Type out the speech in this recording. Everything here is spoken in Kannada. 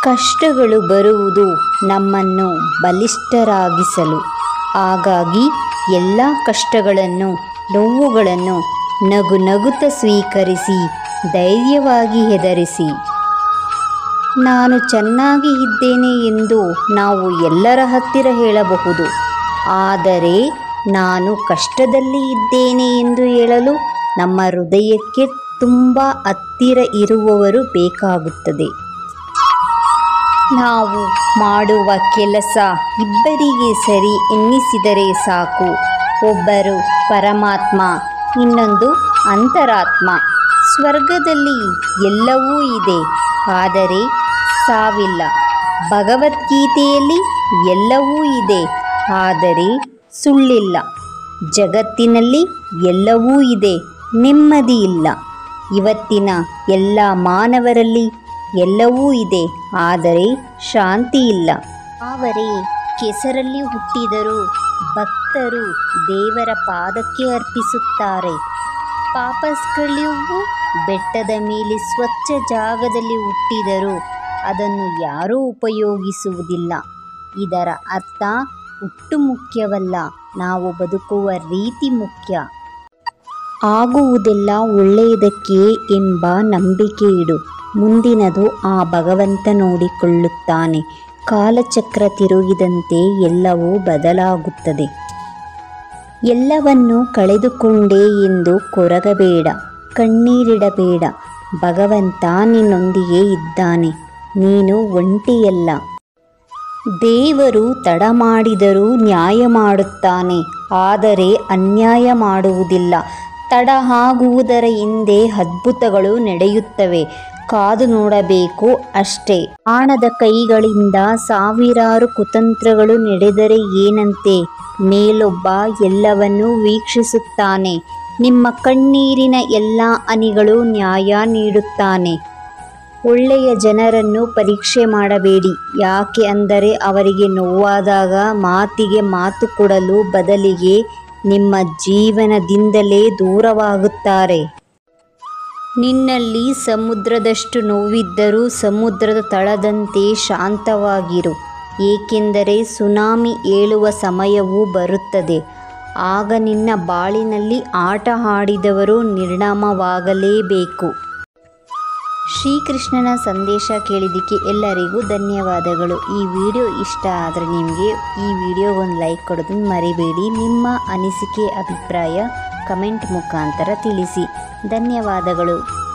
ಕಷ್ಟಗಳು ಬರುವುದು ನಮ್ಮನ್ನು ಬಲಿಷ್ಠರಾಗಿಸಲು ಹಾಗಾಗಿ ಎಲ್ಲ ಕಷ್ಟಗಳನ್ನು ನೋವುಗಳನ್ನು ನಗು ನಗುತ್ತ ಸ್ವೀಕರಿಸಿ ಧೈರ್ಯವಾಗಿ ಹೆದರಿಸಿ ನಾನು ಚೆನ್ನಾಗಿ ಇದ್ದೇನೆ ಎಂದು ನಾವು ಎಲ್ಲರ ಹತ್ತಿರ ಹೇಳಬಹುದು ಆದರೆ ನಾನು ಕಷ್ಟದಲ್ಲಿ ಇದ್ದೇನೆ ಎಂದು ಹೇಳಲು ನಮ್ಮ ಹೃದಯಕ್ಕೆ ತುಂಬ ಹತ್ತಿರ ಇರುವವರು ಬೇಕಾಗುತ್ತದೆ ನಾವು ಮಾಡುವ ಕೆಲಸ ಇಬ್ಬರಿಗೆ ಸರಿ ಎನ್ನಿಸಿದರೆ ಸಾಕು ಒಬ್ಬರು ಪರಮಾತ್ಮ ಇನ್ನೊಂದು ಅಂತರಾತ್ಮ ಸ್ವರ್ಗದಲ್ಲಿ ಎಲ್ಲವೂ ಇದೆ ಆದರೆ ಸಾವಿಲ್ಲ ಭಗವದ್ಗೀತೆಯಲ್ಲಿ ಎಲ್ಲವೂ ಇದೆ ಆದರೆ ಸುಳ್ಳಿಲ್ಲ ಜಗತ್ತಿನಲ್ಲಿ ಎಲ್ಲವೂ ಇದೆ ನೆಮ್ಮದಿ ಇಲ್ಲ ಇವತ್ತಿನ ಎಲ್ಲ ಮಾನವರಲ್ಲಿ ಎಲ್ಲವೂ ಇದೆ ಆದರೆ ಶಾಂತಿ ಇಲ್ಲ ಅವರೇ ಕೆಸರಲ್ಲಿ ಹುಟ್ಟಿದರೂ ಭಕ್ತರು ದೇವರ ಪಾದಕ್ಕೆ ಅರ್ಪಿಸುತ್ತಾರೆ ಪಾಪಸ್ಗಳಿವು ಬೆಟ್ಟದ ಮೇಲೆ ಸ್ವಚ್ಛ ಜಾಗದಲ್ಲಿ ಹುಟ್ಟಿದರೂ ಅದನ್ನು ಯಾರೂ ಉಪಯೋಗಿಸುವುದಿಲ್ಲ ಇದರ ಅರ್ಥ ಹುಟ್ಟು ಮುಖ್ಯವಲ್ಲ ನಾವು ಬದುಕುವ ರೀತಿ ಮುಖ್ಯ ಆಗುವುದೆಲ್ಲ ಒಳ್ಳೆಯದಕ್ಕೆ ಎಂಬ ನಂಬಿಕೆ ಇಡು ಮುಂದಿನದು ಆ ಭಗವಂತ ನೋಡಿಕೊಳ್ಳುತ್ತಾನೆ ಕಾಲಚಕ್ರ ತಿರುಗಿದಂತೆ ಎಲ್ಲವೂ ಬದಲಾಗುತ್ತದೆ ಎಲ್ಲವನ್ನು ಕಳೆದುಕೊಂಡೆ ಎಂದು ಕೊರಗಬೇಡ ಕಣ್ಣೀರಿಡಬೇಡ ಭಗವಂತ ನಿನ್ನೊಂದಿಗೆ ಇದ್ದಾನೆ ನೀನು ಒಂಟಿಯಲ್ಲ ದೇವರು ತಡ ಮಾಡಿದರೂ ನ್ಯಾಯ ಮಾಡುತ್ತಾನೆ ಆದರೆ ಅನ್ಯಾಯ ಮಾಡುವುದಿಲ್ಲ ತಡ ಆಗುವುದರ ಹಿಂದೆ ಅದ್ಭುತಗಳು ನಡೆಯುತ್ತವೆ ಕಾದು ನೋಡಬೇಕು ಅಷ್ಟೇ ಆಣದ ಕೈಗಳಿಂದ ಸಾವಿರಾರು ಕುತಂತ್ರಗಳು ನಡೆದರೆ ಏನಂತೆ ಮೇಲೊಬ್ಬ ಎಲ್ಲವನ್ನೂ ವೀಕ್ಷಿಸುತ್ತಾನೆ ನಿಮ್ಮ ಕಣ್ಣೀರಿನ ಎಲ್ಲ ಹನಿಗಳು ನ್ಯಾಯ ನೀಡುತ್ತಾನೆ ಒಳ್ಳೆಯ ಜನರನ್ನು ಪರೀಕ್ಷೆ ಮಾಡಬೇಡಿ ಯಾಕೆ ಅಂದರೆ ಅವರಿಗೆ ನೋವಾದಾಗ ಮಾತಿಗೆ ಮಾತು ಕೊಡಲು ಬದಲಿಗೆ ನಿಮ್ಮ ಜೀವನದಿಂದಲೇ ದೂರವಾಗುತ್ತಾರೆ ನಿನ್ನಲ್ಲಿ ಸಮುದ್ರದಷ್ಟು ನೋವಿದ್ದರೂ ಸಮುದ್ರದ ತಳದಂತೆ ಶಾಂತವಾಗಿರು ಏಕೆಂದರೆ ಸುನಾಮಿ ಏಳುವ ಸಮಯವೂ ಬರುತ್ತದೆ ಆಗ ನಿನ್ನ ಬಾಳಿನಲ್ಲಿ ಆಟ ಆಡಿದವರು ನಿರ್ನಾಮವಾಗಲೇಬೇಕು ಶ್ರೀಕೃಷ್ಣನ ಸಂದೇಶ ಕೇಳಿದ್ದಕ್ಕೆ ಎಲ್ಲರಿಗೂ ಧನ್ಯವಾದಗಳು ಈ ವಿಡಿಯೋ ಇಷ್ಟ ಆದರೆ ನಿಮಗೆ ಈ ವಿಡಿಯೋಗೊಂದು ಲೈಕ್ ಕೊಡೋದನ್ನು ಮರಿಬೇಡಿ ನಿಮ್ಮ ಅನಿಸಿಕೆ ಅಭಿಪ್ರಾಯ ಕಮೆಂಟ್ ಮುಖಾಂತರ ತಿಳಿಸಿ ಧನ್ಯವಾದಗಳು